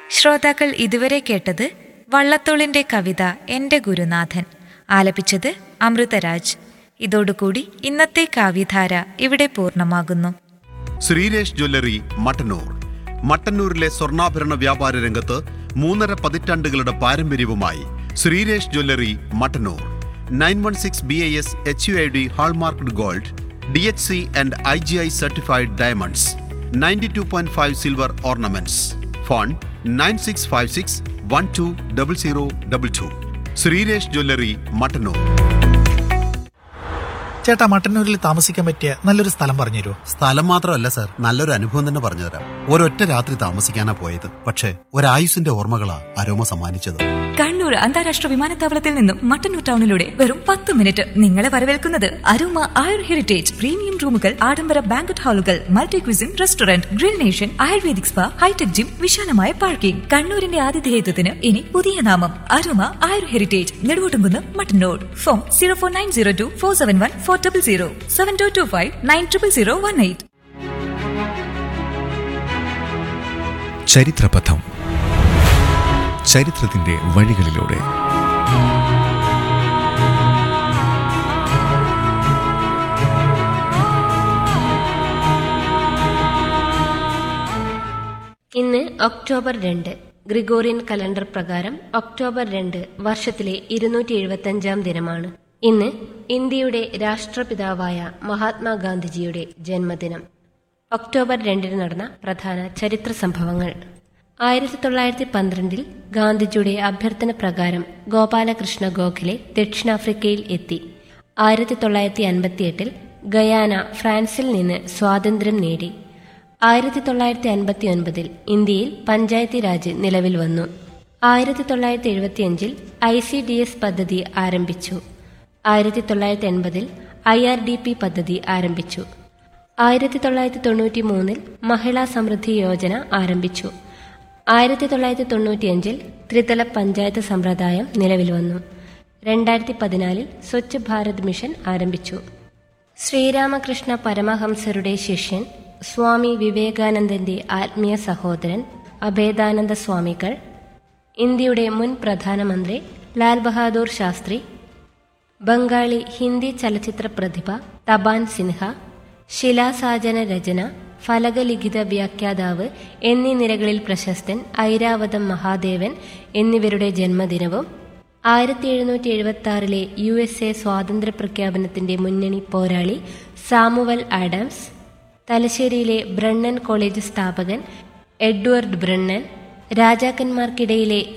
ശ്രോതാക്കൾ ഇതുവരെ കേട്ടത് വള്ളത്തോളിന്റെ കവിത എന്റെ ഗുരുനാഥൻ ആലപിച്ചത് അമൃതരാജ് ഇതോടുകൂടി ഇന്നത്തെ കാവ്യധാര ഇവിടെ പൂർണ്ണമാകുന്നു ശ്രീരേഷ് ജ്വല്ലറി മട്ടന്നൂർ മട്ടന്നൂരിലെ സ്വർണ്ണാഭരണ വ്യാപാര രംഗത്ത് മൂന്നര പതിറ്റാണ്ടുകളുടെ പാരമ്പര്യവുമായി Sreeresh jewellery Mattannur nine one six B I S H U I D hallmarked gold D H C and I G I certified diamonds ninety two point five silver ornaments phone nine six five six one two double zero double two Sreeresh jewellery Mattannur ചേട്ടാ മട്ടന്നൂരിൽ താമസിക്കാൻ പറ്റിയ നല്ലൊരു സ്ഥലം പറഞ്ഞുതരുമോ സ്ഥലം മാത്രമല്ല sir നല്ലൊരു അനുഭവം തന്നെ പറഞ്ഞുതരാം ഒരൊറ്റ രാത്രി താമസിക്കാനാ പോയത് പക്ഷേ ഒരായുസിന്റെ ഓർമ്മകളാ അരോമ സമ്മാനിച്ചത് കണ്ണൂർ അന്താരാഷ്ട്ര വിമാനത്താവളത്തിൽ നിന്നും മട്ടന്നൂർ ടൗണിലൂടെ വെറും പത്ത് മിനിറ്റ് നിങ്ങളെ വരവേൽക്കുന്നത് അരോമ ആയുർ ഹെറിറ്റേജ് പ്രീമിയം റൂമുകൾ ആഡംബര ബാങ്കറ്റ് ഹാളുകൾ multi cuisine restaurant grill nation ayurvedic spa hitech gym വിശാലമായ പാർക്കിംഗ് കണ്ണൂരിന്റെ ആതിഥേയത്വത്തിന് ഇനി പുതിയ നാമം Aroma Ayur heritage Neduvottumkunnu Mattannur phone zero four nine zero two four seven one four double zero seven two two five nine triple zero one eight ചരിത്രപഥം ചരിത്രത്തിന്റെ വഴികളിലൂടെ ഇന്ന് ഒക്ടോബർ രണ്ട് ഗ്രിഗോറിയൻ കലണ്ടർ പ്രകാരം ഒക്ടോബർ രണ്ട് വർഷത്തിലെ ഇരുന്നൂറ്റി എഴുപത്തഞ്ചാം ദിനമാണ് ഇന്ന് ഇന്ത്യയുടെ രാഷ്ട്രപിതാവായ മഹാത്മാഗാന്ധിജിയുടെ ജന്മദിനം ഒക്ടോബർ രണ്ടിന് നടന്ന പ്രധാന ചരിത്ര സംഭവങ്ങൾ ആയിരത്തി തൊള്ളായിരത്തി പന്ത്രണ്ടിൽ ഗാന്ധിജിയുടെ അഭ്യർത്ഥന പ്രകാരം ഗോപാലകൃഷ്ണ ഗോഖലെ ദക്ഷിണാഫ്രിക്കയിൽ എത്തി ആയിരത്തി തൊള്ളായിരത്തി അൻപത്തിയെട്ടിൽ ഗയാന ഫ്രാൻസിൽ നിന്ന് സ്വാതന്ത്ര്യം നേടി ആയിരത്തി തൊള്ളായിരത്തി അൻപത്തി ഒൻപതിൽ ഇന്ത്യയിൽ പഞ്ചായത്തി രാജ് നിലവിൽ വന്നു ആയിരത്തി തൊള്ളായിരത്തി എഴുപത്തിയഞ്ചിൽ ഐ സി ഡി എസ് പദ്ധതി ആരംഭിച്ചു ആയിരത്തി തൊള്ളായിരത്തി എൺപതിൽ ഐ ആർ ഡി പി പദ്ധതി ആരംഭിച്ചു ആയിരത്തി തൊള്ളായിരത്തി തൊണ്ണൂറ്റി മൂന്നിൽ മഹിളാ സമൃദ്ധി യോജന ആരംഭിച്ചു ആയിരത്തി തൊള്ളായിരത്തി തൊണ്ണൂറ്റിയഞ്ചിൽ ത്രിതല പഞ്ചായത്ത് സമ്പ്രദായം നിലവിൽ വന്നു രണ്ടായിരത്തി പതിനാലിൽ സ്വച്ഛ് ഭാരത് മിഷൻ ആരംഭിച്ചു ശ്രീരാമകൃഷ്ണ പരമഹംസരുടെ ശിഷ്യൻ സ്വാമി വിവേകാനന്ദന്റെ ആത്മീയ സഹോദരൻ അഭേദാനന്ദ സ്വാമികൾ ഇന്ത്യയുടെ മുൻ പ്രധാനമന്ത്രി ലാൽ ബഹാദൂർ ശാസ്ത്രി ബംഗാളി ഹിന്ദി ചലച്ചിത്ര പ്രതിഭ തബാൻ സിൻഹ ശിലാസാജന രചന ഫലകലിഖിത വ്യാഖ്യാതാവ് എന്നീ നിരകളിൽ പ്രശസ്തൻ ഐരാവതം മഹാദേവൻ എന്നിവരുടെ ജന്മദിനവും ആയിരത്തി എഴുന്നൂറ്റി എഴുപത്തി ആറിലെ യു എസ് എ സ്വാതന്ത്ര്യ പ്രഖ്യാപനത്തിന്റെ മുന്നണി പോരാളി സാമുവൽ ആഡംസ് തലശ്ശേരിയിലെ ബ്രണ്ണൻ കോളേജ് സ്ഥാപകൻ എഡ്വേർഡ് ബ്രണ്ണൻ രാജാക്കന്മാർക്കിടയിലെ